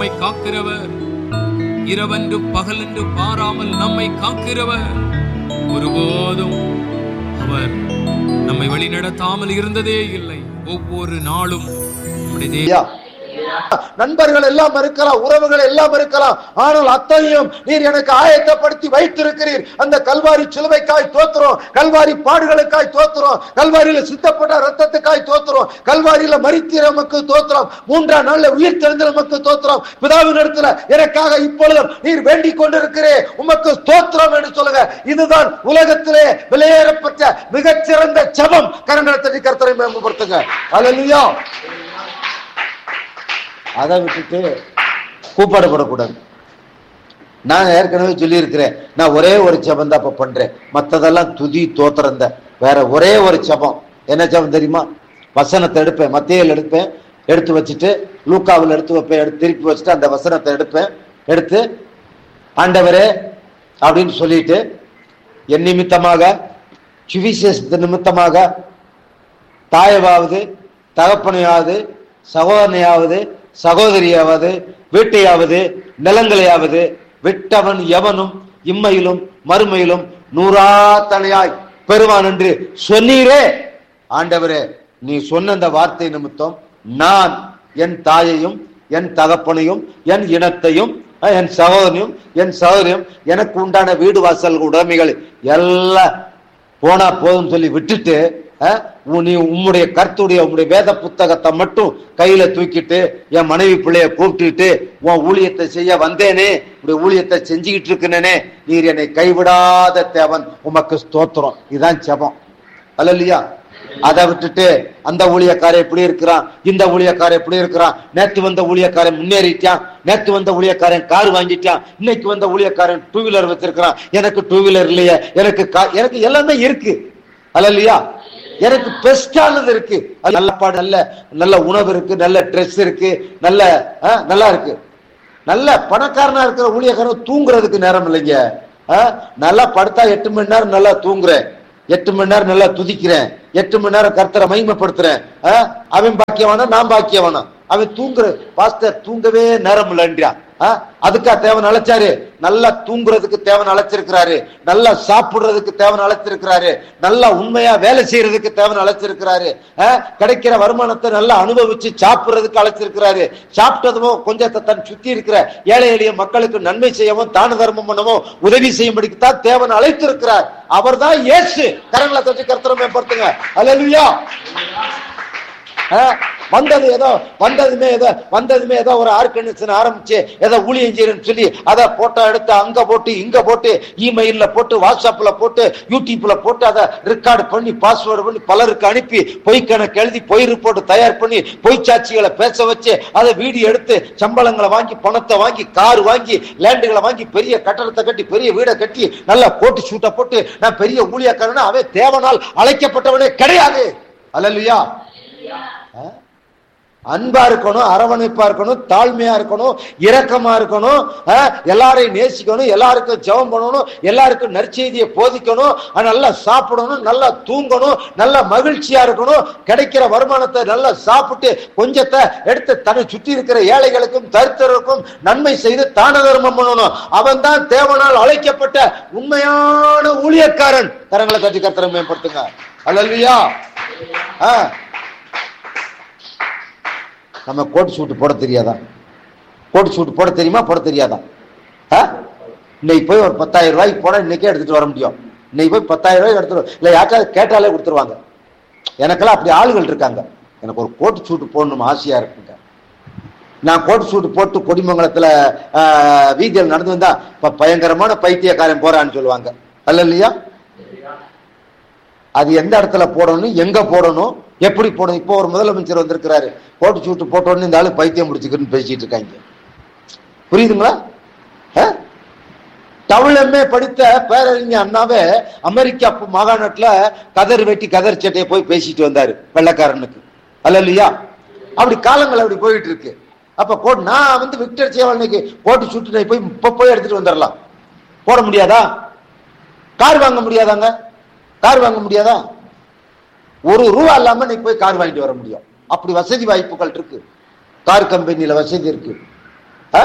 நம்மை காக்கிறவர் இரவென்று பகலென்று பாராமல் நம்மை காக்கிறவர் ஒருபோதும் அவர் நம்மை வழிநடத்தாமல் இருந்ததே இல்லை ஒவ்வொரு நாளும் நம்முடைய தேவ ஐயா நண்பர்கள் எல்லாம் இருக்கலாம் உறவுகள் எல்லாம் இருக்கலாம் ஆனால் அத்தனையும் நீர் எனக்கு ஆயத்தப்படுத்தி வைத்திருக்கிறீர் அந்த கல்வாரி சிலுவைக்காய் தோத்துறோம் கல்வாரி பாடுகளுக்காய் தோத்துறோம் கல்வாரியில சித்தப்பட்ட ரத்தத்துக்காய் தோத்துறோம் கல்வாரியில மறித்தீர் நமக்கு தோத்துறோம் மூன்றாம் நாள்ல உயிர் தெரிந்த நமக்கு தோத்துறோம் பிதாவின் இடத்துல எனக்காக இப்பொழுதும் நீர் வேண்டிக் கொண்டிருக்கிறே உமக்கு ஸ்தோத்திரம் என்று சொல்லுங்க இதுதான் உலகத்திலே விலையேறப்பட்ட மிகச்சிறந்த ஜெபம் கரங்களை தட்டி கர்த்தரை மேம்படுத்துங்க அல்லா அதை விட்டுட்டு கூப்பாடுபடக்கூடாது நான் ஏற்கனவே சொல்லியிருக்கிறேன் நான் ஒரே ஒரு ஜெபம் தான் இப்ப பண்றேன் மத்ததெல்லாம் துதி தோத்திரம் தான் வேற ஒரே ஒரு ஜெபம் என்ன ஜெபம் தெரியுமா வசனத்தை எடுப்பேன் மத்தியில் எடுப்பேன் எடுத்து வச்சுட்டு லூக்காவில் எடுத்து வைப்பேன் எடுத்து திருப்பி வச்சுட்டு அந்த வசனத்தை எடுப்பேன் எடுத்து ஆண்டவரே அப்படின்னு சொல்லிட்டு என் நிமித்தமாக சுவிசேஷத்து நிமித்தமாக தாயவாவது தகப்பனையாவது சகோதரனையாவது சகோதரியாவது வீட்டையாவது நிலங்களையாவது விட்டவன் எவனும் இம்மையிலும் மறுமையிலும் நூறாத்தனையாய் பெறுவான் என்று சொன்னீரே ஆண்டவரே நீ சொன்ன அந்த வார்த்தை நிமித்தம் நான் என் தாயையும் என் தகப்பனையும் என் இனத்தையும் அஹ், என் சகோதரனையும் என் சகோதரியும் எனக்கு உண்டான வீடு வாசல் உடைமைகள் எல்லாம் போனா போதும் சொல்லி விட்டுட்டு அஹ், உ- நீ உம்முடைய கர்த்துடைய உம்முடைய வேத புத்தகத்தை மட்டும் கையில தூக்கிட்டு என் மனைவி பிள்ளைய கூப்பிட்டுட்டு உன் ஊழியத்தை செய்ய வந்தேனே உடைய ஊழியத்தை செஞ்சுக்கிட்டு இருக்கிறனே நீர் என்னை கைவிடாத தேவன் உமக்கு ஸ்தோத்திரம் இதுதான் ஜெபம் அல்லையா அதை விட்டுட்டு அந்த ஊழியக்காரன் எப்படி இருக்கிறான் இந்த ஊழியக்காரன் எப்படி இருக்கிறான் நேத்து வந்த ஊழியக்காரன் முன்னேறிட்டான் நேத்து வந்த ஊழியக்காரன் கார் வாங்கிட்டான் இன்னைக்கு வந்த ஊழியக்காரன் டூ வீலர் வச்சிருக்கிறான் எனக்கு டூ வீலர் இல்லையே எனக்கு கா- எனக்கு எல்லாமே இருக்கு அல்லையா எனக்கு பெஸ்டானது இருக்கு அது நல்ல பாடு நல்ல நல்ல உணவு இருக்கு நல்ல ட்ரெஸ் இருக்கு நல்ல ஆ, நல்லா இருக்கு நல்ல பணக்காரனா இருக்கிற ஊழியக்காரன் தூங்குறதுக்கு நேரம் இல்லைங்க ஆ, நல்லா படுத்தா எட்டு மணி நேரம் நல்லா தூங்குறேன் எட்டு மணி நேரம் நல்லா துதிக்கிறேன் எட்டு மணி நேரம் கர்த்தரை மகிமைப்படுத்துறேன் ஆ, அவன் பாக்கியவானா நான் பாக்கியவானா அவன் தூங்குற பாஸ்டர் தூங்கவே நேரம் இல்லைன்றான் ஆ, அதுக்கா தேவன் அழைச்சாரு நல்லா தூங்குறதுக்கு தேவன் அழைச்சிருக்கிறாரு நல்லா சாப்பிடுறதுக்கு தேவன் அழைச்சிருக்கிறாரு நல்லா உண்மையா வேலை செய்யறதுக்கு தேவன் அழைச்சிருக்கிறாரு ஆ, கிடைக்கிற வருமானத்தை நல்லா அனுபவிச்சு சாப்பிடுறதுக்கு அழைச்சிருக்கிறாரு சாப்பிட்டதுமோ கொஞ்சத்தை தன் சுத்தி இருக்கிற ஏழை எளிய மக்களுக்கு நன்மை செய்யவும் தான தர்மம் பண்ணவும் உதவி செய்யும்படிக்கு தான் தேவன் அழைத்திருக்கிறார் அவர்தான் இயேசு கரங்களை தட்டி கர்த்தரம் மேம்படுத்துங்க அல்லேலூயா ஆ, வந்தது ஏதோ வந்ததுமே ஏதோ வந்ததுமே ஏதோ ஒரு ஆர்கனைசேஷன் ஆரம்பிச்சு ஏதோ ஊழியம் செய்யறேன்னு சொல்லி அதை போட்டோ எடுத்து அங்க போட்டு இங்க போட்டு இமெயில்ல போட்டு வாட்ஸ்அப்ல போட்டு யூடியூப்ல போட்டு அதை ரெக்கார்டு பண்ணி பாஸ்வேர்டு பண்ணி பலருக்கு அனுப்பி பொய் கணக்கு எழுதி பொய் ரிப்போர்ட் தயார் பண்ணி பொய் சாட்சிகளை பேச வச்சு அதை வீடியோ எடுத்து சம்பளங்களை வாங்கி பணத்தை வாங்கி கார் வாங்கி லேண்டுகளை வாங்கி பெரிய கட்டடத்தை கட்டி பெரிய வீடை கட்டி நல்லா போட்டு சூட்டை போட்டு நான் பெரிய ஊழியக்காரன் அவன் தேவனால் அழைக்கப்பட்டவனே கிடையாது அல்லையா அன்பா இருக்கணும் அரவணைப்பா இருக்கணும் தாழ்மையா இருக்கணும் இரக்கமா இருக்கணும் ஆஹ், எல்லாரையும் நேசிக்கணும் எல்லாருக்கும் ஜெபம் பண்ணணும் எல்லாருக்கும் நற்செய்தியை போதிக்கணும் ஆஹ், நல்லா சாப்பிடணும் நல்லா தூங்கணும் நல்லா மகிழ்ச்சியா இருக்கணும் கிடைக்கிற வருமானத்தை நல்லா சாப்பிட்டு கொஞ்சத்தை எடுத்து தன்னை சுற்றி இருக்கிற ஏழைகளுக்கும் தரித்திரருக்கும் நன்மை செய்து தான தர்மம் பண்ணணும் அவன் தான் தேவனால் அழைக்கப்பட்ட உண்மையான ஊழியக்காரன் கரங்களை கட்டி கர்த்தரை மேம்படுத்துங்க அல்லையா ஆஹ் நம்ம கோட் சூட் போட தெரியாதா கோட் சூட் போட தெரியுமா போட தெரியாதா ஆ? இன்னைக்கு போய் ஒரு பத்தாயிரம் ரூபாய்க்கு போனா இன்னைக்கே எடுத்துட்டு வர முடியும் இன்னைக்கு போய் பத்தாயிரம் ரூபாய்க்கு எடுத்துட்டு இல்ல யாருக்காவது கேட்டாலே கொடுத்துருவாங்க எனக்கெல்லாம் அப்படி ஆளுகள் இருக்காங்க எனக்கு ஒரு கோட் சூட் போடணும் ஆசையா இருக்குங்க நான் கோட் சூட் போட்டு கொடிமங்கலத்துல ஆ, வீதியில் நடந்து வந்தா இப்ப பயங்கரமான பைத்தியக்காரன் போறான்னு சொல்லுவாங்க அல்ல இல்லையா அது எந்த இடத்துல போடணும் எங்க போடணும் எப்படி போடணும் இப்போ ஒரு முதலமைச்சர் வந்திருக்கிறாரு போட்டு சூட்டு போட்ட உடனே இந்த ஆளு பைத்தியம் முடிச்சுக்கிறன்னு பேசிட்டு இருக்காங்க புரியுதுங்களா அஹ்? தமிழ் எம்ஏ படித்த பேரறிஞர் அண்ணாவே அமெரிக்கா பு- மாகாணத்துல கதர் வெட்டி கதர் சட்டையை போய் பேசிட்டு வந்தாரு வெள்ளக்காரனுக்கு அல்ல இல்லையா அப்படி காலங்கள் அப்படி போயிட்டு இருக்கு அப்ப கோட் நான் வந்து விக்டர் சேவல் கோட்டு சூட்டு நான் போய் இப்ப போய் எடுத்துட்டு வந்துடலாம் போட முடியாதா கார் வாங்க முடியாதாங்க கார் வாங்க முடியாதா ஒரு ரூபா இல்லாம நீ போய் கார் வாங்கிட்டு வர முடியும் அப்படி வசதி வாய்ப்புகள் இருக்கு கார் கம்பெனியில வசதி இருக்கு ஆ?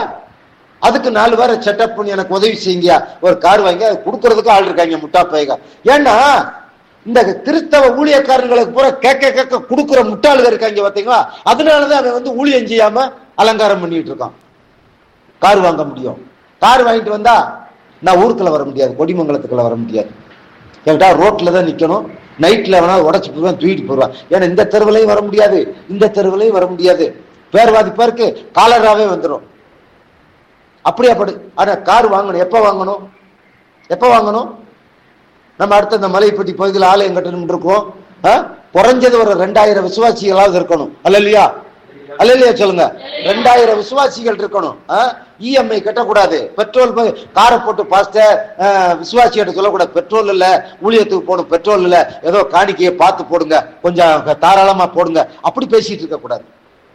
அதுக்கு நாலு பேரை செட்டப் பண்ணி எனக்கு உதவி செய்யுங்க ஒரு கார் வாங்கி அது கொடுக்கறதுக்கு ஆள் இருக்காங்க முட்டா பையக ஏன்னா இந்த கிறிஸ்தவ ஊழியக்காரங்களுக்கு பூரா கேட்க கேட்க கொடுக்குற முட்டாளுங்க இருக்காங்க பாத்தீங்களா அதனாலதான் அவன் வந்து ஊழியம் செய்யாம அலங்காரம் பண்ணிட்டு இருக்கான் கார் வாங்க முடியும் கார் வாங்கிட்டு வந்தா நான் ஊருக்குள்ள வர முடியாது கொடிமங்கலத்துக்குள்ள வர முடியாது கேட்டா ரோட்ல தான் நிக்கணும் நைட்ல வேணா உடச்சு போடுவேன் தூக்கிட்டு போடுவேன் ஏன்னா இந்த தெருவுலையும் வர முடியாது இந்த தெருவுலையும் வர முடியாது பேர்வாதி பேருக்கு காலராவே வந்துடும் அப்படியா படு ஆனா கார் வாங்கணும் எப்ப வாங்கணும் எப்ப வாங்கணும் நம்ம அடுத்த இந்த மலைப்பட்டி பகுதியில் ஆலயம் கட்டணும் இருக்கோம் ஆ? குறைஞ்சது ஒரு ரெண்டாயிரம் விசுவாசிகளாவது இருக்கணும் அல்ல இல்லையா அல்ல இல்லையா சொல்லுங்க ரெண்டாயிரம் விசுவாசிகள் இருக்கணும் இஎம்ஐ கட்டக்கூடாது பெட்ரோல் ப- காரை போட்டு பாஸ்டர் விசுவாசிகிட்ட சொல்லக்கூடாது பெட்ரோல் இல்ல ஊழியத்துக்கு போகணும் பெட்ரோல் இல்ல ஏதோ காணிக்கையை பார்த்து போடுங்க கொஞ்சம் தாராளமா போடுங்க அப்படி பேசிட்டு இருக்க கூடாது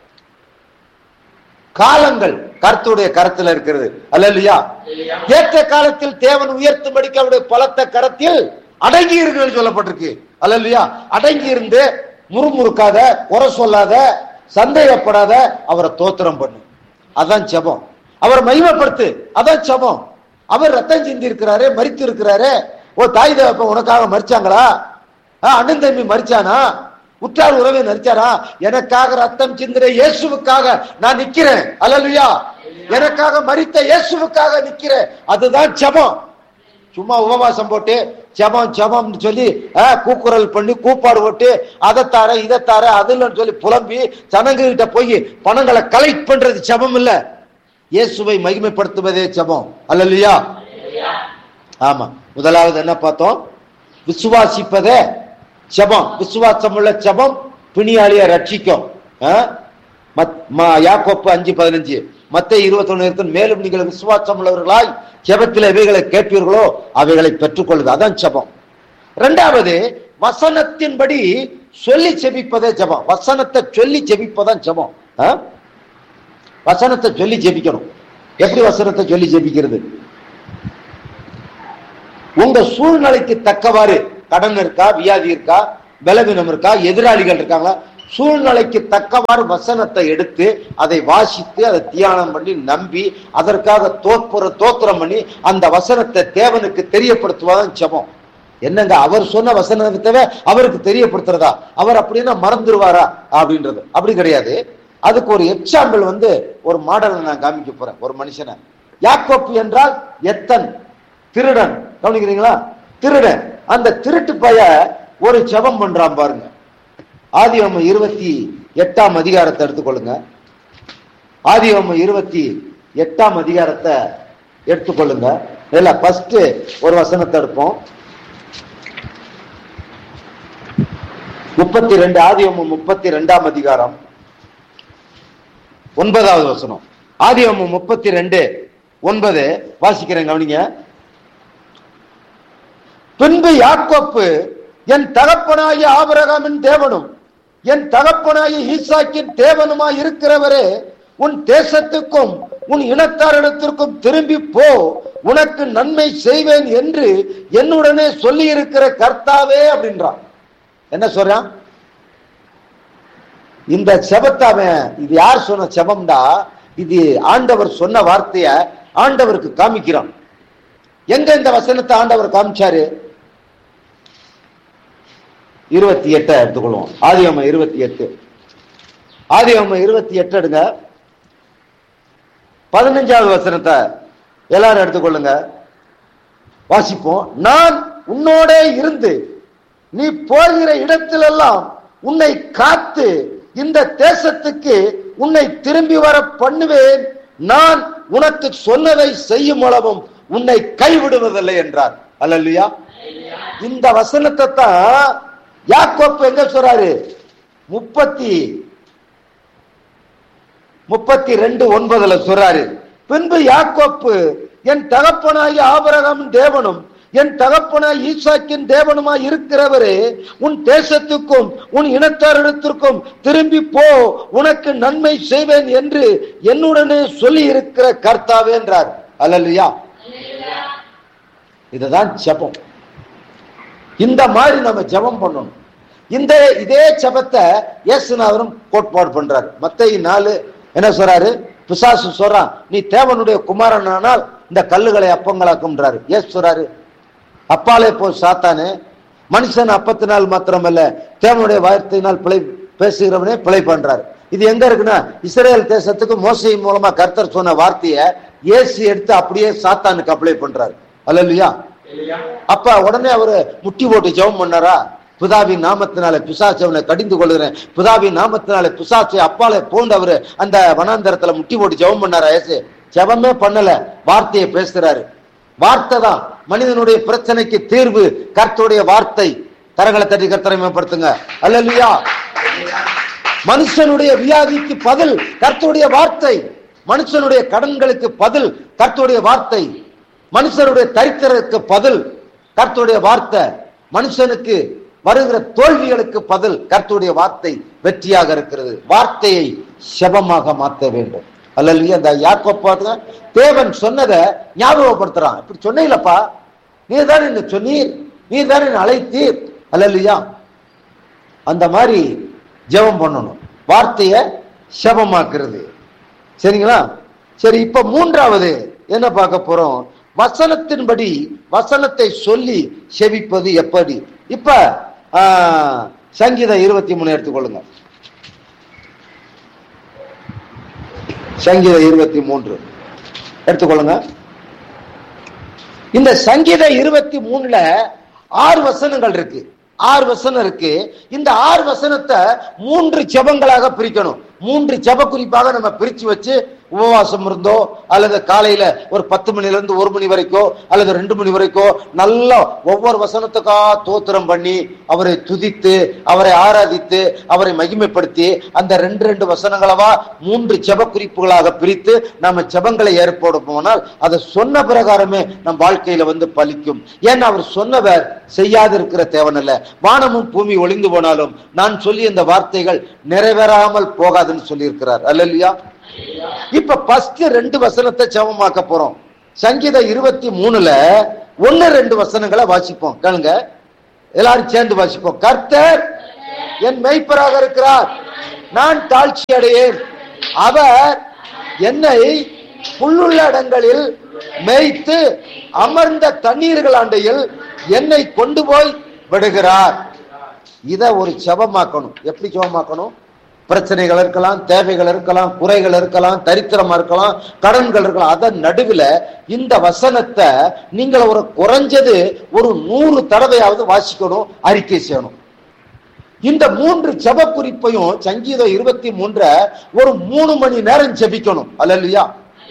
காலங்கள் கருத்துடைய கரத்தில் இருக்கிறது அல்ல இல்லையா ஏற்ற காலத்தில் தேவன் உயர்த்தும்படிக்கு அவருடைய பலத்த கரத்தில் அடங்கி இருக்குன்னு சொல்லப்பட்டிருக்கு அல்ல இல்லையா அடங்கி இருந்து முறுமுறுக்காத குறை சொல்லாத சந்தேகப்படாத அவரை தோத்திரம் பண்ணு அதான் ஜெபம் அவரை மகிமைப்படுத்து அதான் ஜெபம் அவர் ரத்தம் சிந்தி இருக்கிறாரு மரித்து இருக்கிறாரு ஓ தாய் தகப்பன் உனக்காக மறிச்சாங்களா ஆ, அண்ணன் தம்பி மறிச்சானா உற்றார் உறவை நடிச்சாரா எனக்காக ரத்தம் சிந்துற இயேசுவுக்காக நான் நிக்கிறேன் அல்லலுயா எனக்காக மரித்த இயேசுவுக்காக நிக்கிறேன் அதுதான் ஜெபம் சும்மா உபவாசம் போட்டு ஜெபம் ஜெபம்னு சொல்லி ஆ, கூக்குரல் பண்ணி கூப்பாடு போட்டு அதை தார இதை தார அதுலன்னு சொல்லி புலம்பி ஜனங்க கிட்ட போய் பணங்களை கலெக்ட் பண்றது ஜெபம் இல்ல இயேசுவை மகிமைப்படுத்துவதே ஜெபம் அல்லலையா ஆமா முதலாவது என்ன பார்த்தோம் விசுவாசிப்பதே ஜெபம் விசுவாசம் உள்ள ஜெபம் பிணியாளிய ரட்சிக்கும் ஆ? மத்- ம- யாக்கோப்பு அஞ்சு பதினஞ்சு மத்த இருபத்தொன்னு இருக்கு மேலும் நீங்கள் விசுவாசம் உள்ளவர்களாய் ஜெபத்தில் எவைகளை கேட்பீர்களோ அவைகளை பெற்றுக்கொள்ளுது அதான் ஜெபம் ரெண்டாவது வசனத்தின்படி சொல்லி ஜெபிப்பதே ஜெபம் வசனத்தை சொல்லி ஜெபிப்பதான் ஜெபம் ஆ? வசனத்தை சொல்லி ஜெபிக்கணும் எப்படி வசனத்தை சொல்லி ஜெபிக்கிறது உங்க சூழ்நிலைக்கு தக்கவாறு கடன் இருக்கா வியாதி இருக்கா பலவீனம் இருக்கா எதிராளிகள் இருக்காங்களா சூழ்நிலைக்கு தக்கவாறு வசனத்தை எடுத்து அதை வாசித்து அதை தியானம் பண்ணி நம்பி அதற்காக தோற்புற தோத்திரம் பண்ணி அந்த வசனத்தை தேவனுக்கு தெரியப்படுத்துவதான் ஜெபம் என்னங்க அவர் சொன்ன வசனத்தை அவருக்கு தெரியப்படுத்துறதா அவர் அப்படின்னா மறந்துடுவாரா அப்படின்றது அப்படி கிடையாது அதுக்கு ஒரு எக்ஸாம்பிள் வந்து ஒரு மாடலை நான் காமிக்க போறேன் ஒரு மனுஷனை யாக்கோப்பு என்றால் எத்தன் திருடன் கவனிக்கிறீங்களா திருடன் அந்த திருட்டு பைய ஒரு ஜெபம் பண்றான் பாருங்க ஆதியோம இருபத்தி எட்டாம் அதிகாரத்தை எடுத்துக்கொள்ளுங்க ஆதியோம இருபத்தி எட்டாம் அதிகாரத்தை எடுத்துக்கொள்ளுங்க இல்ல ஃபர்ஸ்ட் ஒரு வசனத்தை எடுப்போம் முப்பத்தி ரெண்டு ஆதியோமம் முப்பத்தி ரெண்டாம் அதிகாரம் ஒன்பதாவது வசனம் ஆதியோமம் முப்பத்தி ரெண்டு ஒன்பது வாசிக்கிறேன் கவனிங்க பின்பு யாக்கோப்பு என் தகப்பனாகிய ஆபிரகாமின் தேவனும் என் தகப்பனாகிய ஈசாக்கின் தேவனுமாய் இருக்கிறவரே உன் தேசத்துக்கும் உன் இனத்தாரிடத்திற்கும் திரும்பி போ உனக்கு நன்மை செய்வேன் என்று என்னுடனே சொல்லி இருக்கிற கர்த்தாவே அப்படின்றான் என்ன சொல்றான் இந்த செபத்தாவன் இது யார் சொன்ன செபம்டா இது ஆண்டவர் சொன்ன வார்த்தைய ஆண்டவருக்கு காமிக்கிறான் எங்க இந்த வசனத்தை ஆண்டவர் காமிச்சாரு இருபத்தி எட்டை எடுத்துக்கொள்வோம் ஆதியம்ம இருபத்தி எட்டு ஆதியம்ம இருபத்தி எட்டு எடுங்க பதினஞ்சாவது வசனத்தை எல்லாரும் எடுத்துக்கொள்ளுங்க வாசிப்போம் நான் உன்னோடே இருந்து நீ போகிற இடத்திலெல்லாம் உன்னை காத்து இந்த தேசத்துக்கு உன்னை திரும்பி வர பண்ணுவேன் நான் உனக்கு சொன்னதை செய்யும் அளவும் உன்னை கைவிடுவதில்லை என்றார் அல்லல்லையா இந்த வசனத்தை தான் யாக்கோப்பு எங்க சொல்றாரு முப்பத்தி முப்பத்தி ரெண்டு ஒன்பதுல சொல்றாரு பின்பு யாக்கோப்பு என் தகப்பனாகிய ஆபரகம் தேவனும் என் தகப்பனாய் ஈசாக்கின் தேவனுமாய் இருக்கிறவரே உன் தேசத்துக்கும் உன் இனத்தாரிடத்திற்கும் திரும்பி போ உனக்கு நன்மை செய்வேன் என்று என்னுடனே சொல்லி இருக்கிற கர்த்தாவே என்றார் அல்லல்லையா இதுதான் ஜெபம் இந்த மாதிரி நம்ம ஜெபம் பண்ணணும் இந்த இதே ஜெபத்தை இயேசுநாதரும் கோட்பாடு பண்றாரு மத்தேயு நாலு என்ன சொல்றாரு பிசாசு சொல்றான் நீ தேவனுடைய குமாரனானால் இந்த கல்லுகளை அப்பங்களாக்கும்ன்றாரு ஏன் சொல்றாரு அப்பாலே போ சாத்தானே மனுஷன் அப்பத்தினால் மாத்திரமல்ல தேவனுடைய வார்த்தையினால் பிழை பேசுகிறவனே பிழை பண்றாரு இது எங்க இருக்குன்னா இஸ்ரேல் தேசத்துக்கு மோசையின் மூலமா கர்த்தர் சொன்ன வார்த்தையை இயேசு எடுத்து அப்படியே சாத்தானுக்கு அப்ளை பண்றாரு அல்லையா அப்ப உடனே அவரு முட்டி போட்டு ஜெபம் பண்ணாரா பிதாவின் நாமத்தினால பிசாசவனை கடிந்து கொள்கிறேன் பிதாவின் நாமத்தினால பிசாசை அப்பாலே போண்டவர் அந்த வனாந்தரத்துல முட்டி போட்டு ஜெபம் பண்ணாரா இயேசு ஜெபமே பண்ணல வார்த்தையை பேசுறாரு வார்த்தை தான் மனிதனுடைய பிரச்சனைக்கு தீர்வு கர்த்தருடைய வார்த்தை கரங்களை தட்டி கர்த்தரை மேம்படுத்துங்க அல்லையா மனுஷனுடைய வியாதிக்கு பதில் கர்த்தருடைய வார்த்தை மனுஷனுடைய கடன்களுக்கு பதில் கர்த்தருடைய வார்த்தை மனுஷனுடைய தரித்திரத்துக்கு பதில் கர்த்தருடைய வார்த்தை மனுஷனுக்கு வருகிற தோல்விகளுக்கு பதில் கர்த்தருடைய வார்த்தை வெற்றியாக இருக்கிறது வார்த்தையை செபமாக மாற்ற வேண்டும் அல்லையா இந்த யாக்கோப்பாங்க தேவன் சொன்னதை ஞாபகப்படுத்துறான் இப்படி சொன்னீங்களப்பா நீர் தான் என்ன சொன்னீர் நீர் தான் என்ன அழைத்தீர் அல்லையா அந்த மாதிரி ஜெபம் பண்ணணும் வார்த்தைய செபமாக்குறது சரிங்களா சரி இப்ப மூன்றாவது என்ன பார்க்க போறோம் வசனத்தின்படி வசனத்தை சொல்லி செவிப்பது எப்படி இப்ப ஆ, சங்கீதம் இருபத்தி மூணு எடுத்துக்கொள்ளுங்க சங்கீதம் இருபத்தி மூன்று எடுத்துக்கொள்ளுங்க இந்த சங்கீதம் இருபத்தி மூணுல ஆறு வசனங்கள் இருக்கு ஆறு வசனம் இருக்கு இந்த ஆறு வசனத்தை மூன்று ஜெபங்களாக பிரிக்கணும் மூன்று ஜெப குறிப்பாக நம்ம பிரிச்சு வச்சு உபவாசம் இருந்தோ அல்லது காலையில ஒரு பத்து மணில இருந்து ஒரு மணி வரைக்கோ அல்லது ரெண்டு மணி வரைக்கோ நல்லா ஒவ்வொரு வசனத்துக்கா தோத்திரம் பண்ணி அவரை துதித்து அவரை ஆராதித்து அவரை மகிமைப்படுத்தி அந்த ரெண்டு ரெண்டு வசனங்களவா மூன்று ஜெப குறிப்புகளாக பிரித்து நம்ம ஜெபங்களை ஏற்பட போனால் அதை சொன்ன பிரகாரமே நம் வாழ்க்கையில வந்து பலிக்கும் ஏன்னா அவர் சொன்னவர் செய்யாதிருக்கிற தேவனல்ல வானமும் பூமி ஒளிந்து போனாலும் நான் சொல்லி இந்த வார்த்தைகள் நிறைவேறாமல் போகாதுன்னு சொல்லியிருக்கிறார் அல்லையா இப்ப ஃபர்ஸ்ட் ரெண்டு வசனத்தை ஜெபமாக்க போறோம் சங்கீதம் இருபத்தி மூணுல ஒன்னு ரெண்டு வசனங்களை வாசிப்போம் கேளுங்க எல்லாரும் சேர்ந்து வாசிப்போம் கர்த்தர் என் மெய்ப்பராக இருக்கிறார் நான் தாழ்ச்சி அடையேன் அவர் என்னை புல்லுள்ள இடங்களில் மேய்த்து அமர்ந்த தண்ணீர்கள் அண்டையில் என்னை கொண்டு போய் விடுகிறார் இத ஒரு செபமாக்கணும் எப்படி செபமாக்கணும் பிரச்சனைகள் இருக்கலாம் தேவைகள் இருக்கலாம் குறைகள் இருக்கலாம் தரித்திரமா இருக்கலாம் கடன்கள் இருக்கலாம் அதன் நடுவுல இந்த வசனத்தை நீங்கள் ஒரு குறைஞ்சது ஒரு நூறு தடவையாவது வாசிக்கணும் அறிக்கை செய்யணும் இந்த மூன்று ஜெப குறிப்பையும் சங்கீதம் இருபத்தி மூன்ற ஒரு மூணு மணி நேரம் ஜெபிக்கணும் அல்லையா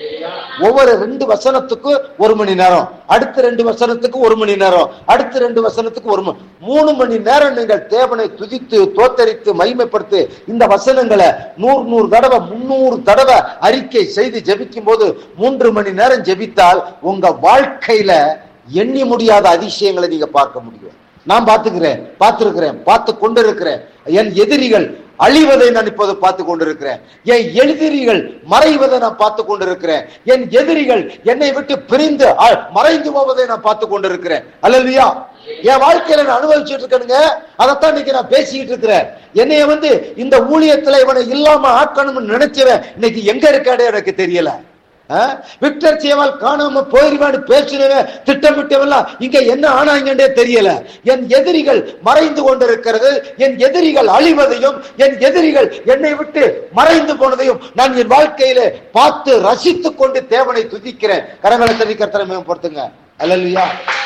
ஒவ்வொரு ரெண்டு வசனத்துக்கு ஒரு மணி நேரம் அடுத்த ரெண்டு வசனத்துக்கு ஒரு மணி நேரம் அடுத்த ரெண்டு வசனத்துக்கு ஒரு மணி மூணு மணி நேரம் நீங்கள் தேவனை துதித்து தோத்தரித்து மகிமைப்படுத்தி இந்த வசனங்களை நூறு நூறு தடவை முன்னூறு தடவை அறிக்கை செய்து ஜெபிக்கும் போது மூன்று மணி நேரம் ஜெபித்தால் உங்க வாழ்க்கையில எண்ணி முடியாத அதிசயங்களை நீங்க பார்க்க முடியும் நான் பார்த்துக்கிறேன் பார்த்திருக்கிறேன் பார்த்து கொண்டிருக்கிறேன் என் எதிரிகள் அழிவதை நான் இப்போது பார்த்து கொண்டிருக்கிறேன் என் எதிரிகள் மறைவதை நான் பார்த்து கொண்டிருக்கிறேன் என் எதிரிகள் என்னை விட்டு பிரிந்து அ- மறைந்து போவதை நான் பார்த்து கொண்டிருக்கிறேன் அல்லையா என் வாழ்க்கையில நான் அனுபவிச்சுட்டு இருக்கேனுங்க அதைத்தான் இன்னைக்கு நான் பேசிக்கிட்டு இருக்கிறேன் என்னைய வந்து இந்த ஊழியத்துல இவனை இல்லாம ஆக்கணும்னு நினைச்சவன் இன்னைக்கு எங்க இருக்காடே எனக்கு தெரியல ஆ? விக்டர் சேவால் காணாம போயிருவான்னு பேசினவன் திட்டமிட்டவெல்லாம் இங்க என்ன ஆனாங்கன்னே தெரியல என் எதிரிகள் மறைந்து கொண்டிருக்கிறது என் எதிரிகள் அழிவதையும் என் எதிரிகள் என்னை விட்டு மறைந்து போனதையும் நான் என் வாழ்க்கையில பார்த்து ரசித்துக் கொண்டு தேவனை துதிக்கிறேன் கரங்களை தவி கர்த்தரை மேம்படுத்துங்க அல்லையா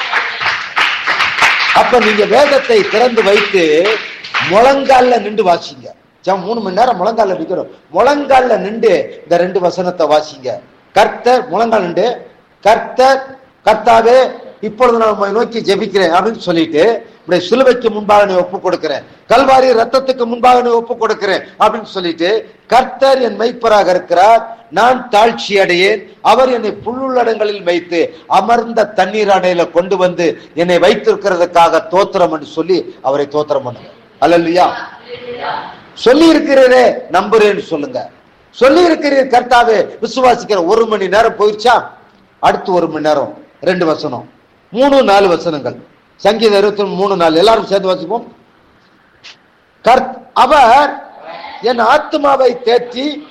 அப்ப நீங்க வேதத்தை திறந்து வைத்து முழங்கால்ல நின்று வாசிங்க ஜம் மூணு மணி நேரம் முழங்கால்ல நிக்கிறோம் முழங்கால்ல நின்று இந்த ரெண்டு வசனத்தை வாசிங்க கர்த்தர் முழங்கால் நின்று கர்த்தர் கர்த்தாவே இப்பொழுது நான் உம்மை நோக்கி ஜெபிக்கிறேன் அப்படின்னு சொல்லிட்டு இப்படி சிலுவைக்கு முன்பாக நீ ஒப்பு கொடுக்கிறேன் கல்வாரி ரத்தத்துக்கு முன்பாக நீ ஒப்பு கொடுக்கிறேன் அப்படின்னு சொல்லிட்டு கர்த்தர் என் மெய்ப்பராக இருக்கிறார் நான் தாழ்ச்சி அடையேன் அவர் என்னை புல்லுள்ளடங்களில் வைத்து அமர்ந்த தண்ணீர் அடையில கொண்டு வந்து என்னை வைத்திருக்கிறதுக்காக தோத்திரம் என்று சொல்லி அவரை தோத்திரம் பண்ணுங்க அல்லையா சொல்லி இருக்கிறீரே நம்புறேன்னு சொல்லுங்க சொல்லி இருக்கிறீர் கர்த்தாவே விசுவாசிக்கிற ஒரு மணி நேரம் போயிடுச்சா அடுத்து ஒரு மணி நேரம் ரெண்டு வசனம் மூணு நாலு வசனங்கள் சங்கீதம் இருபத்தி மூணு நாலு எல்லாரும் சேர்ந்து வாசிப்போம் கர்த் அவர் என் ஆத்மாவை தேற்றி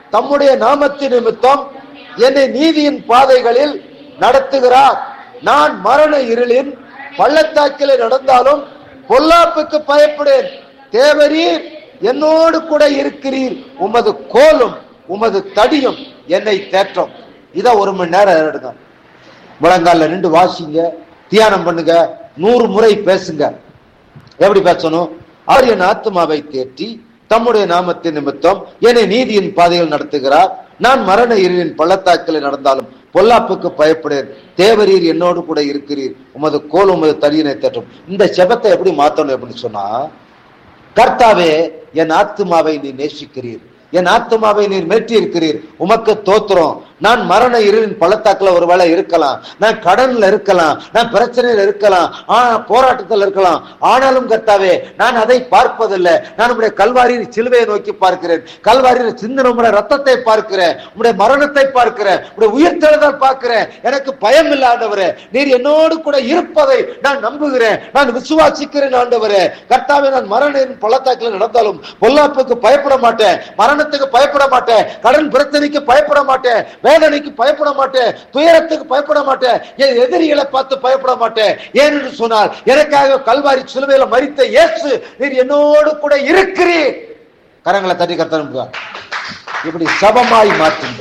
தம்முடைய நாமத்தின் நிமித்தம் என்னை நீதியின் பாதைகளில் நடத்துகிறார் நான் மரண இருளின் பள்ளத்தாக்கிலே நடந்தாலும் பொல்லாப்புக்கு பயப்படேன் தேவரீர் என்னோடு கூட இருக்கிறீர் உமது கோலும் உமது தடியும் என்னை தேற்றும் இத ஒரு மணி நேரம் எடுங்க முழங்கால நின்று வாசிங்க தியானம் பண்ணுங்க நூறு முறை பேசுங்க எப்படி பேசணும் அவர் என் ஆத்மாவை தேற்றி தம்முடைய நாமத்தின் நிமித்தம் என்னை நீதியின் பாதையில் நடத்துகிறார் நான் மரண இருளின் பள்ளத்தாக்கில் நடந்தாலும் பொல்லாப்புக்கு பயப்படேன் தேவரீர் என்னோடு கூட இருக்கிறீர் உமது கோல் உமது தடியினை தேற்றும் இந்த செபத்தை எப்படி மாத்தணும் அப்படின்னு சொன்னா கர்த்தாவே என் ஆத்துமாவை நீ நேசிக்கிறீர் என் ஆத்துமாவை நீர் மேற்றி இருக்கிறீர் உமக்கு தோத்துறோம் நான் மரண இருளின் பள்ளத்தாக்குல ஒருவேளை இருக்கலாம் நான் கடன்ல இருக்கலாம் நான் பிரச்சனையில இருக்கலாம் ஆனா போராட்டத்தில் இருக்கலாம் ஆனாலும் கர்த்தாவே நான் அதை பார்ப்பதில்லை நான் உடைய கல்வாரியின் சிலுவையை நோக்கி பார்க்கிறேன் கல்வாரியில் சிந்தன உடைய ரத்தத்தை பார்க்கிறேன் உடைய மரணத்தை பார்க்கிறேன் உடைய உயிர்த்தெழுதல் பார்க்கிறேன் எனக்கு பயம் இல்லாதவரே நீர் என்னோடு கூட இருப்பதை நான் நம்புகிறேன் நான் விசுவாசிக்கிறேன் ஆண்டவரே கர்த்தாவே நான் மரண பள்ளத்தாக்கில் நடந்தாலும் பொல்லாப்புக்கு பயப்பட மாட்டேன் மரணத்துக்கு பயப்பட மாட்டேன் கடன் பிரச்சனைக்கு பயப்பட மாட்டேன் வேதனைக்கு பயப்பட மாட்டேன் துயரத்துக்கு பயப்பட மாட்டேன் என் எதிரிகளை பார்த்து பயப்பட மாட்டேன் ஏனென்று சொன்னால் எனக்காக கல்வாரி சிலுவையில மறித்த இயேசு நீர் என்னோடு கூட இருக்கிறீர் கரங்களை தட்டி கத்தனுங்க இப்படி சபமாய் மாற்றுங்க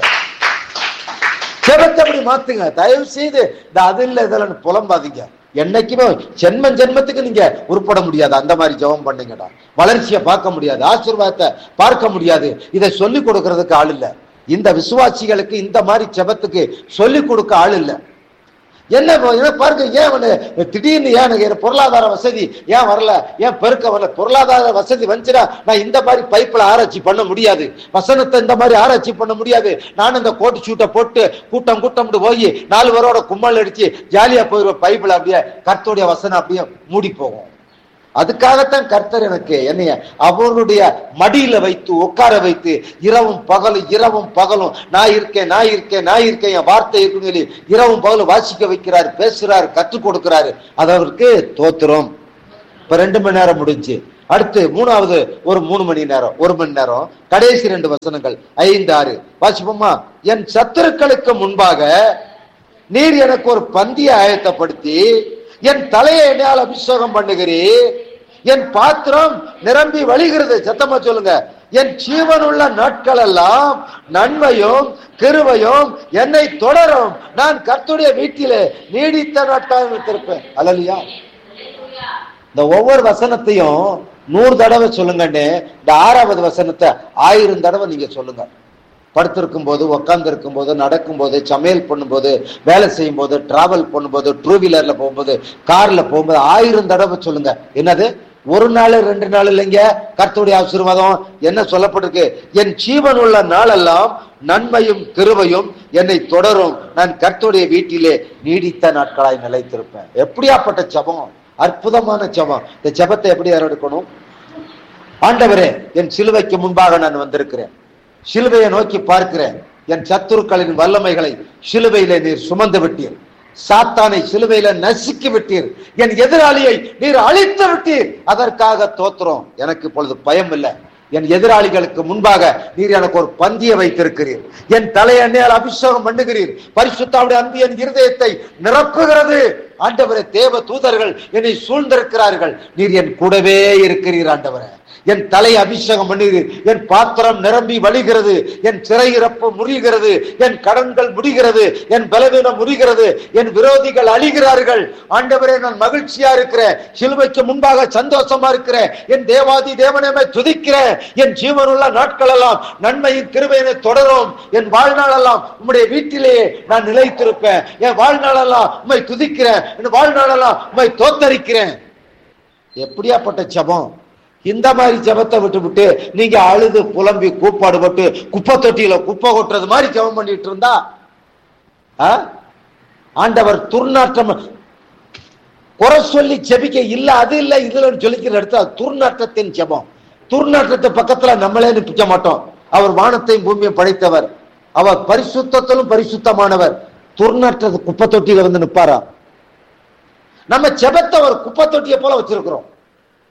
செபத்தை அப்படி மாத்துங்க தயவு செய்து இந்த அது இல்ல இதெல்லாம் புலம்பாதீங்க என்னைக்குமே ஜென்மம் ஜென்மத்துக்கு நீங்க உருப்பட முடியாது அந்த மாதிரி ஜெபம் பண்ணுங்கடா வளர்ச்சியை பார்க்க முடியாது ஆசீர்வாதத்தை பார்க்க முடியாது இதை சொல்லி கொடுக்கறதுக்கு ஆள் இல்ல இந்த விசுவாசிகளுக்கு இந்த மாதிரி ஜெபத்துக்கு சொல்லி கொடுக்க ஆள் இல்ல என்ன இப்போ இதை பாருங்க ஏன் அவனு திடீர்னு ஏன் எனக்கு எனக்கு பொருளாதார வசதி ஏன் வரல ஏன் பெருக்க வரல பொருளாதார வசதி வந்துச்சுன்னா நான் இந்த மாதிரி பைப்பில் ஆராய்ச்சி பண்ண முடியாது வசனத்தை இந்த மாதிரி ஆராய்ச்சி பண்ண முடியாது நான் இந்த கோட்டு சூட்டை போட்டு கூட்டம் கூட்டம் போய் நாலு பேரோட கும்மல் அடிச்சு ஜாலியா போயிடுவேன் பைப்பில் அப்படியே கர்த்தருடைய வசனம் அப்படியே மூடி போகும் அதுக்காகத்தான் கர்த்தர் எனக்கு என்னைய அவருடைய மடியில வைத்து உட்கார வைத்து இரவும் பகலும் இரவும் பகலும் நான் இருக்கேன் நான் இருக்கேன் நான் இருக்கேன் என் வார்த்தை இருக்குன்னு சொல்லி இரவும் பகலும் வாசிக்க வைக்கிறாரு பேசுறாரு கற்றுக் கொடுக்கிறாரு அது அவருக்கு தோத்துரும் இப்ப ரெண்டு மணி நேரம் முடிஞ்சு அடுத்து மூணாவது ஒரு மூணு மணி நேரம் ஒரு மணி நேரம் கடைசி ரெண்டு வசனங்கள் ஐந்து ஆறு வாசிப்போமா என் சத்துருக்களுக்கு முன்பாக நீர் எனக்கு ஒரு பந்தியை ஆயத்தப்படுத்தி என் தலையை என்னால் அபிஷேகம் பண்ணுகிறீர் என் பாத்திரம் நிரம்பி வழிகிறது சத்தமா சொல்லுங்க என் ஜீவனுள்ள நாட்கள் எல்லாம் நன்மையும் கிருபையும் என்னை தொடரும் நான் கர்த்துடைய வீட்டிலே நீடித்த நாட்கள் திருப்பேன் அல்லலையா இந்த ஒவ்வொரு வசனத்தையும் நூறு தடவை சொல்லுங்கன்னு இந்த ஆறாவது வசனத்தை ஆயிரம் தடவை நீங்க சொல்லுங்க படுத்திருக்கும் போது உட்கார்ந்து இருக்கும் போது நடக்கும் போது சமையல் பண்ணும்போது வேலை செய்யும் போது டிராவல் பண்ணும்போது டூ வீலர்ல போகும்போது கார்ல போகும்போது ஆயிரம் தடவை சொல்லுங்க என்னது ஒரு நாள் ரெண்டு நாள் இல்லைங்க கர்த்தருடைய ஆசீர்வாதம் என்ன சொல்லப்பட்டிருக்கு என் ஜீவன் உள்ள நாளெல்லாம் நன்மையும் கிருபையும் என்னை தொடரும் நான் கர்த்தருடைய வீட்டிலே நீடித்த நாட்களாய் நிலைத்திருப்பேன் எப்படியாப்பட்ட ஜபம் அற்புதமான ஜபம் இந்த ஜபத்தை எப்படி எடுக்கணும் ஆண்டவரே என் சிலுவைக்கு முன்பாக நான் வந்திருக்கிறேன் சிலுவையை நோக்கி பார்க்கிறேன் என் சத்துருக்களின் வல்லமைகளை சிலுவையிலே நீர் சுமந்து விட்டீர் சாத்தானை சிலுவையில நசுக்கி விட்டீர் என் எதிராளியை நீர் அழித்து விட்டீர் அதற்காக தோத்துறோம் எனக்கு இப்பொழுது பயம் இல்லை என் எதிராளிகளுக்கு முன்பாக நீர் எனக்கு ஒரு பந்தியை வைத்திருக்கிறீர் என் தலையண்ணையால் அபிஷேகம் பண்ணுகிறீர் பரிசுத்தாவுடைய அன்பு என் இருதயத்தை நிரப்புகிறது ஆண்டவரே தேவ தூதர்கள் என்னை சூழ்ந்திருக்கிறார்கள் நீர் என் கூடவே இருக்கிறீர் ஆண்டவரே என் தலை அபிஷேகம் பண்ணுகிறீர் என் பாத்திரம் நிரம்பி வழிகிறது என் சிறையிறப்பு முறிகிறது என் கடன்கள் முடிகிறது என் பலவீனம் முறிகிறது என் விரோதிகள் அழிகிறார்கள் ஆண்டவரே நான் மகிழ்ச்சியா இருக்கிறேன் சிலுவைக்கு முன்பாக சந்தோஷமா இருக்கிறேன் என் தேவாதி தேவனமே துதிக்கிறேன் என் ஜீவனுள்ள நாட்கள் எல்லாம் நன்மையின் கிருபையினை தொடரும் என் வாழ்நாளெல்லாம் உம்முடைய வீட்டிலேயே நான் நிலைத்திருப்பேன் என் வாழ்நாளெல்லாம் உம்மை துதிக்கிறேன் என் வாழ்நாளெல்லாம் உம்மை தோத்தரிக்கிறேன் எப்படியாப்பட்ட ஜபம் இந்த மாதிரி ஜபத்தை விட்டு விட்டு நீங்க அழுது புலம்பி கூப்பாடு போட்டு குப்பை தொட்டியில குப்பை கொட்டுறது மாதிரி ஜபம் பண்ணிட்டு இருந்தா ஆ? ஆண்டவர் துர்நாற்றம் குறை சொல்லி ஜெபிக்க இல்ல அது இல்ல இதுல சொல்லிக்கிற இடத்துல அது துர்நாற்றத்தின் ஜெபம் துர்நாற்றத்து பக்கத்துல நம்மளே நிற்க மாட்டோம் அவர் வானத்தையும் பூமியும் படைத்தவர் அவர் பரிசுத்தத்திலும் பரிசுத்தமானவர் துர்நாற்றத்து குப்பை தொட்டியில வந்து நிப்பாரா நம்ம ஜெபத்தை ஒரு குப்பை தொட்டியை போல வச்சிருக்கிறோம்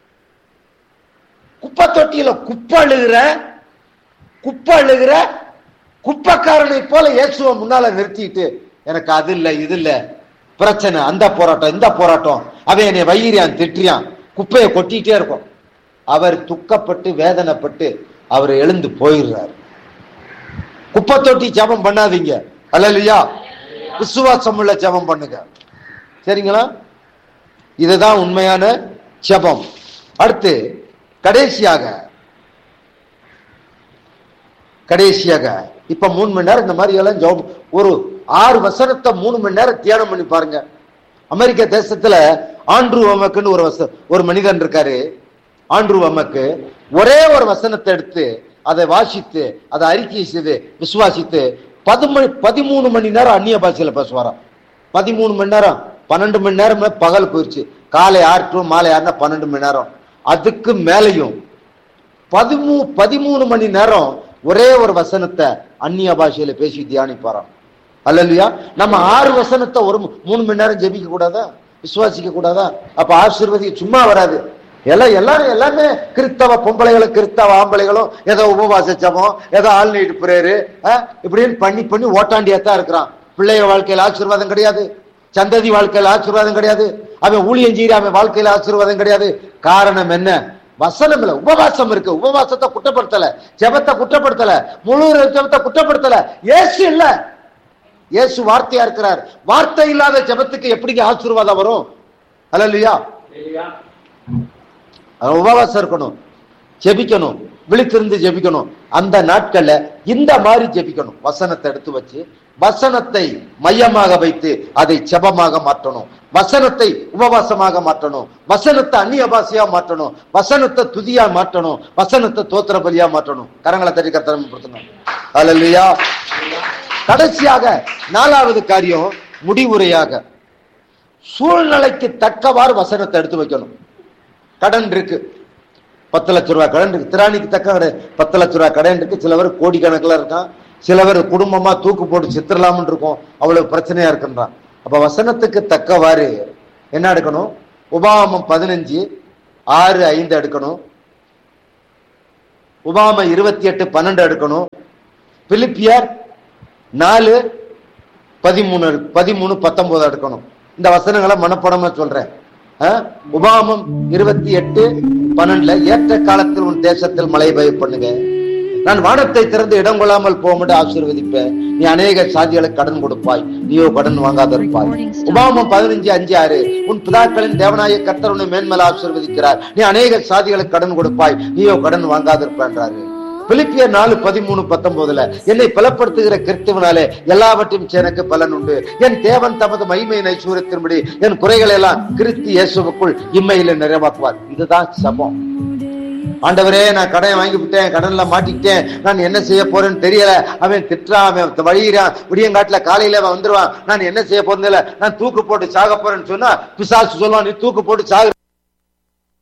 குப்பை தொட்டியில குப்பை அழுகிற குப்பை அழுகிற குப்பக்காரனை போல இயேசுவை முன்னால நிறுத்திட்டு எனக்கு அது இல்ல இது இல்ல பிரச்சனை அந்த போராட்டம் இந்த போராட்டம் அவன் என்னை வயிறியான் திட்டுறியான் குப்பையை கொட்டிட்டே இருக்கும் அவர் துக்கப்பட்டு வேதனைப்பட்டு அவர் எழுந்து போயிடுறார் குப்பை தொட்டி ஜெபம் பண்ணாதீங்க அல்லையா விசுவாசம் உள்ள ஜெபம் பண்ணுங்க சரிங்களா இதுதான் உண்மையான ஜெபம் அடுத்து கடைசியாக கடைசியாக இப்ப மூணு மணி நேரம் இந்த மாதிரி எல்லாம் ஜெபம் ஒரு ஆறு வசனத்தை மூணு மணி நேரம் தியானம் பண்ணி பாருங்க அமெரிக்க தேசத்துல ஆண்ட்ரூ வமக்குன்னு ஒரு வச ஒரு மனிதன் இருக்காரு ஆண்ட்ரூ வமக்கு ஒரே ஒரு வசனத்தை எடுத்து அதை வாசித்து அதை அறிக்கை செய்து விசுவாசித்து பதிமணி பதிமூணு மணி நேரம் அந்நிய பாஷையில பேசுவாராம் பதிமூணு மணி நேரம் பன்னெண்டு மணி நேரமே பகல் போயிடுச்சு காலை ஆறு டு மாலை ஆறுனா பன்னெண்டு மணி நேரம் அதுக்கு மேலையும் பதிமூ பதிமூணு மணி நேரம் ஒரே ஒரு வசனத்தை அந்நிய பாஷையில பேசி தியானிப்பாராம் அல்லையா நம்ம ஆறு வசனத்தை ஒரு மு- மூணு மணி நேரம் ஜெபிக்க கூடாதா விசுவாசிக்க கூடாதா அப்ப ஆசீர்வதி சும்மா வராது எல்லாம் எல்லாரும் எல்லாமே கிறிஸ்தவ பொம்பளைகளும் கிறிஸ்தவ ஆம்பளைகளும் ஏதோ உபவாச ஜெபம் ஏதோ ஆல் நைட் பிரேயரு இப்படின்னு பண்ணி பண்ணி ஓட்டாண்டியா தான் இருக்கிறான் பிள்ளைய வாழ்க்கையில ஆசீர்வாதம் கிடையாது சந்ததி வாழ்க்கையில ஆசீர்வாதம் கிடையாது அவன் ஊழியம் செய்யற அவன் வாழ்க்கையில ஆசீர்வாதம் கிடையாது காரணம் என்ன வசனம் இல்ல உபவாசம் இருக்கு உபவாசத்தை குற்றப்படுத்தல ஜெபத்தை குற்றப்படுத்தல முழு ஜெபத்தை குற்றப்படுத்தல இயேசு இல்ல இயேசு வார்த்தையா இருக்கிறார் வார்த்தை இல்லாத ஜெபத்துக்கு எப்படிங்க ஆசீர்வாதம் வரும் அல்லையா உபவாசம் இருக்கணும் ஜெபிக்கணும் விழித்திருந்து ஜெபிக்கணும் அந்த நாட்கள்ல இந்த மாதிரி ஜெபிக்கணும் வசனத்தை எடுத்து வச்சு வசனத்தை மையமாக வைத்து அதை செபமாக மாற்றணும் வசனத்தை உபவாசமாக மாற்றணும் வசனத்தை அந்நிய பாஷையா மாற்றணும் வசனத்தை துதியா மாற்றணும் வசனத்தை தோத்திர பலியா மாற்றணும் கரங்களை தட்டி கத்தனப்படுத்தணும் அல்லையா கடைசியாக நாலாவது காரியம் முடிவுரையாக சூழ்நிலைக்கு தக்கவாறு வசனத்தை எடுத்து வைக்கணும் கடன் இருக்கு பத்து லட்ச ரூபாய் கடன் இருக்கு திராணிக்கு தக்க கடன் பத்து லட்ச ரூபாய் கடன் இருக்கு சிலவர் கோடிக்கணக்கில் இருக்கான் சிலவர் குடும்பமா தூக்கு போட்டு சித்திரலாம்னு இருக்கும் அவ்வளவு பிரச்சனையா இருக்குன்றான் அப்ப வசனத்துக்கு தக்கவாறு என்ன எடுக்கணும் உபாமம் பதினஞ்சு ஆறு ஐந்து எடுக்கணும் உபாம இருபத்தி எட்டு பன்னெண்டு எடுக்கணும் பிலிப்பியர் நாலு பதிமூணு பதிமூணு பத்தொன்பது எடுக்கணும் இந்த வசனங்களை மனப்படமா சொல்றேன் ஆ? உபாமம் இருபத்தி எட்டு பன்னெண்டுல ஏற்ற காலத்தில் உன் தேசத்தில் மழை பெய்ய பண்ணுங்க நான் வானத்தை திறந்து இடம் கொள்ளாமல் போகும்போது ஆசீர்வதிப்பேன் நீ அநேக சாதிகளுக்கு கடன் கொடுப்பாய் நீயோ கடன் வாங்காத இருப்பாய் உபாமம் பதினஞ்சு அஞ்சு ஆறு உன் பிதாக்களின் தேவனாய கர்த்தர் உன்னை மேன்மேல ஆசீர்வதிக்கிறார் நீ அநேக சாதிகளுக்கு கடன் கொடுப்பாய் நீயோ கடன் வாங்காத இருப்பான்றாரு பிலிப்பியர் நாலு பதிமூணு பத்தொன்பதுல என்னை பலப்படுத்துகிற கிறிஸ்துவனாலே எல்லாவற்றையும் எனக்கு பலன் உண்டு என் தேவன் தமது மகிமையின் ஐஸ்வர்யத்தின்படி என் குறைகளை எல்லாம் கிறிஸ்து இயேசுவுக்குள் இம்மையில நிறைவாக்குவார் இதுதான் சபம் ஆண்டவரே நான் கடன் வாங்கி விட்டேன் கடன்ல மாட்டிக்கிட்டேன் நான் என்ன செய்ய போறேன்னு தெரியல அவன் திட்டுறான் அவன் வழியிறான் விடியங்காட்டுல காலையில அவன் வந்துருவான் நான் என்ன செய்ய போறேன்னு தெரியல நான் தூக்கு போட்டு சாக போறேன்னு சொன்னா பிசாசு சொல்லுவான் நீ தூக்கு போட்டு சாகு